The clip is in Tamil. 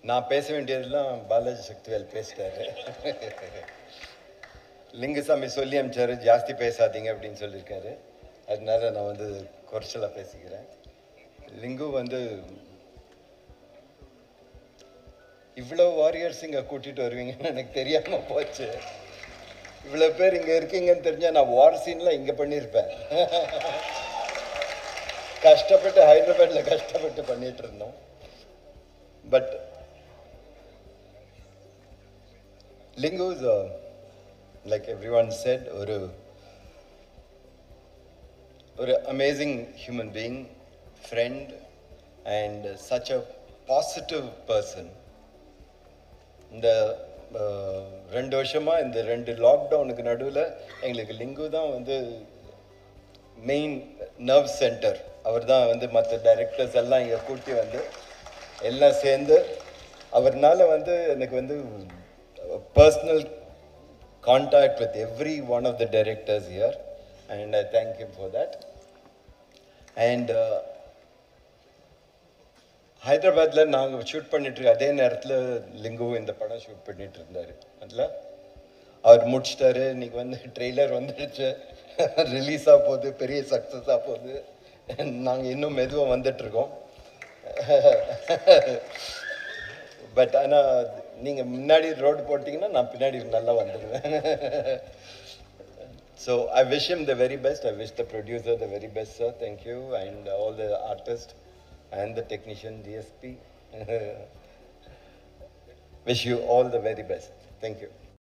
நான் பேச வேண்டியதெல்லாம் பாலாஜி சக்திவேல் பேசிட்டாரு லிங்குசாமி சொல்லி அமிச்சாரு ஜாஸ்தி பேசாதீங்க அப்படின்னு சொல்லியிருக்காரு அதனால நான் வந்து குறைச்சலாக பேசிக்கிறேன் லிங்கு வந்து இவ்வளோ வாரியர்ஸ் இங்கே கூட்டிகிட்டு வருவீங்கன்னு எனக்கு தெரியாமல் போச்சு இவ்வளோ பேர் இங்கே இருக்கீங்கன்னு தெரிஞ்சால் நான் வார் சீன்லாம் இங்கே பண்ணியிருப்பேன் கஷ்டப்பட்டு ஹைதராபாத்தில் கஷ்டப்பட்டு பண்ணிட்டு இருந்தோம் but Lingu is like every one said ஒரு ஒரு amazing human being friend and such a positive person இந்த அஹ், ரெண்டு வருஷமா இந்த ரெண்டு லாக்டவுனுக்கு நடுவில் எங்களுக்கு லிங்கு தான் வந்து மெயின் நர்வ் சென்டர் அவர் தான் வந்து மற்ற டைரக்டர்ஸ் எல்லாம் இங்கே கூட்டி வந்து எல்லாம் சேர்ந்து அவர்னால வந்து எனக்கு வந்து personal contact with every one of the directors here and I thank you for that and ஹைதராபாத்தில் நாங்கள் ஷூட் பண்ணிட்டு இருக்க அதே நேரத்தில் லிங்குவும் இந்த படம் ஷூட் பண்ணிட்டு இருந்தார் அதில் அவர் முடிச்சிட்டாரு இன்னைக்கு வந்து ட்ரெய்லர் வந்துடுச்சு ரிலீஸ் ஆக போகுது பெரிய சக்ஸஸாக போகுது நாங்கள் இன்னும் மெதுவாக வந்துட்டு இருக்கோம் பட் ஆனால் நீங்கள் முன்னாடி ரோடு போட்டிங்கன்னா நான் பின்னாடி நல்லா வந்துடுவேன் so I wish him the very best. I wish the producer the very best, sir. Thank you. And all the artists and the technician, DSP. wish you all the very best. Thank you.